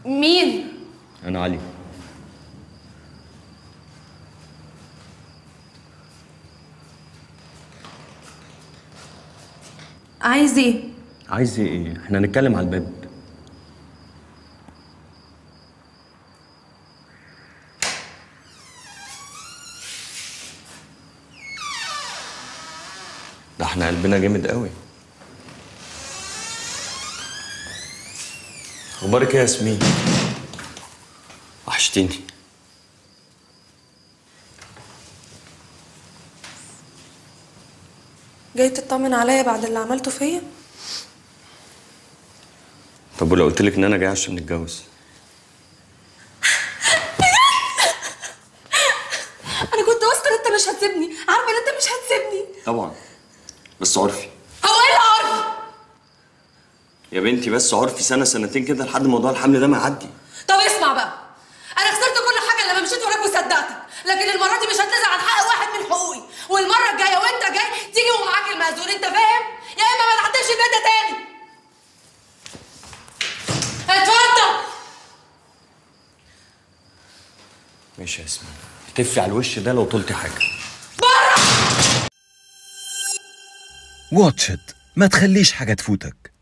مين انا علي عايز ايه عايز ايه احنا هنتكلم على الباب ده احنا قلبنا جامد قوي اخبارك ايه يا ياسمين وحشتيني جاي تطمن عليا بعد اللي عملته فيا طب ولو قلت لك ان انا جاي عشان نتجوز انا كنت واثقه ان انت مش هتسيبني عارفه ان انت مش هتسيبني طبعا بس عرفي هو ايه اللي عارف يا بنتي بس عرفي سنه سنتين كده لحد موضوع الحمل ده ما يعدي طب اسمع بقى انا خسرت كل حاجه لما مشيت وراك وصدقتك لكن المره دي مش هتنزل عن حق واحد من حقوقي والمره الجايه وانت جاي تيجي ومعاك المأذون انت فاهم يا اما ما تعديش البيت ده تاني اتفضل ماشي يا ياسمين تفي على الوش ده لو طلتي حاجه واتش إت ما تخليش حاجة تفوتك